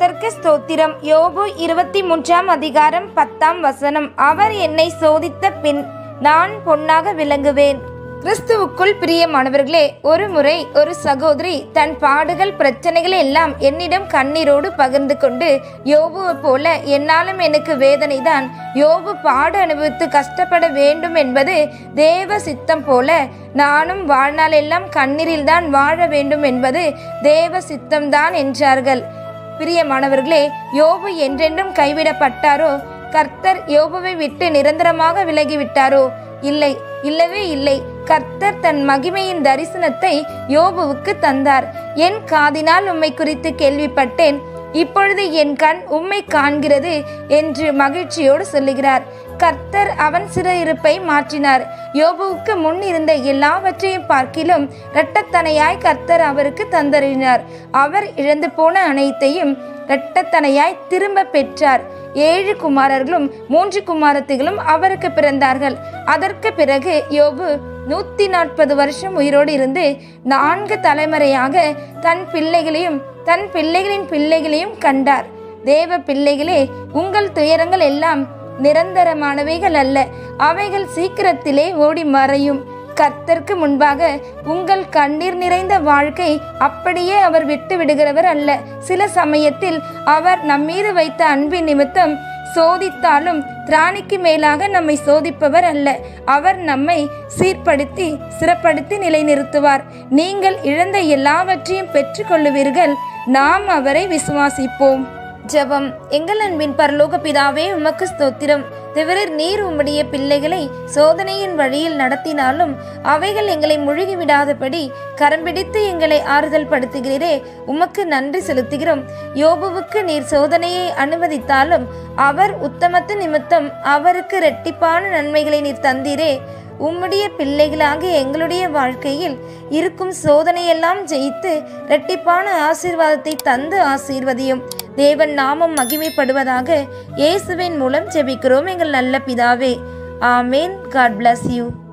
கர்த்தர்க்கு ஸ்தோத்திரம் யோபு இருபத்தி மூன்றாம் அதிகாரம் பத்தாம் வசனம் அவர் என்னை சோதித்த பின் நான் பொன்னாக விளங்குவேன் கிறிஸ்துவுக்குள் பிரியமானவர்களே ஒரு முறை ஒரு சகோதரி தன் பாடுகள் பிரச்சனைகளை எல்லாம் என்னிடம் கண்ணீரோடு பகிர்ந்து கொண்டு யோபுவை போல என்னாலும் எனக்கு வேதனைதான் யோபு பாடு அனுபவித்து கஷ்டப்பட வேண்டும் என்பது தேவ சித்தம் போல நானும் வாழ்நாள் எல்லாம் கண்ணீரில்தான் வாழ வேண்டும் என்பது தேவ சித்தம்தான் என்றார்கள் பிரியமானவர்களே யோபு என்றென்றும் கைவிடப்பட்டாரோ கர்த்தர் யோபுவை விட்டு நிரந்தரமாக விலகிவிட்டாரோ இல்லை இல்லவே இல்லை கர்த்தர் தன் மகிமையின் தரிசனத்தை யோபுவுக்கு தந்தார் என் காதினால் உம்மை குறித்து கேள்விப்பட்டேன் இப்பொழுது என் கண் உம்மை காண்கிறது என்று மகிழ்ச்சியோடு சொல்லுகிறார் கர்த்தர் அவன் சிறையிருப்பை மாற்றினார் யோபுவுக்கு முன் இருந்த எல்லாவற்றையும் பார்க்கிலும் இரட்டத்தனையாய் கர்த்தர் அவருக்கு தந்தறினார் அவர் இழந்து போன அனைத்தையும் இரட்டத்தனையாய் திரும்ப பெற்றார் ஏழு குமாரர்களும் மூன்று குமாரத்திகளும் அவருக்கு பிறந்தார்கள் அதற்கு பிறகு யோபு நூத்தி நாற்பது வருஷம் உயிரோடு இருந்து நான்கு தலைமுறையாக தன் பிள்ளைகளையும் தன் பிள்ளைகளின் பிள்ளைகளையும் கண்டார் தேவ பிள்ளைகளே உங்கள் துயரங்கள் எல்லாம் நிரந்தரமானவைகள் அல்ல அவைகள் சீக்கிரத்திலே ஓடி மறையும் கர்த்தருக்கு முன்பாக உங்கள் கண்ணீர் நிறைந்த வாழ்க்கை அப்படியே அவர் விட்டு விடுகிறவர் அல்ல சில சமயத்தில் அவர் நம்மீது வைத்த அன்பின் நிமித்தம் சோதித்தாலும் திராணிக்கு மேலாக நம்மை சோதிப்பவர் அல்ல அவர் நம்மை சீர்படுத்தி சிறப்படுத்தி நிலைநிறுத்துவார் நீங்கள் இழந்த எல்லாவற்றையும் பெற்றுக்கொள்ளுவீர்கள் நாம் அவரை விசுவாசிப்போம் ஜெபம் எங்கள் அன்பின் பரலோக பிதாவே உமக்கு ஸ்தோத்திரம் திவரர் நீர் உம்முடைய பிள்ளைகளை சோதனையின் வழியில் நடத்தினாலும் அவைகள் எங்களை முழுகி விடாதபடி கரம் பிடித்து எங்களை ஆறுதல் படுத்துகிறீரே உமக்கு நன்றி செலுத்துகிறோம் யோபுவுக்கு நீர் சோதனையை அனுமதித்தாலும் அவர் உத்தமத்து நிமித்தம் அவருக்கு இரட்டிப்பான நன்மைகளை நீர் தந்தீரே உம்முடைய பிள்ளைகளாக எங்களுடைய வாழ்க்கையில் இருக்கும் சோதனையெல்லாம் ஜெயித்து இரட்டிப்பான ஆசீர்வாதத்தை தந்து ஆசீர்வதியும் தேவன் நாமம் மகிமைப்படுவதாக இயேசுவின் மூலம் ஜெபிக்கிறோம் எங்கள் நல்ல பிதாவே ஆமேன் காட் bless யூ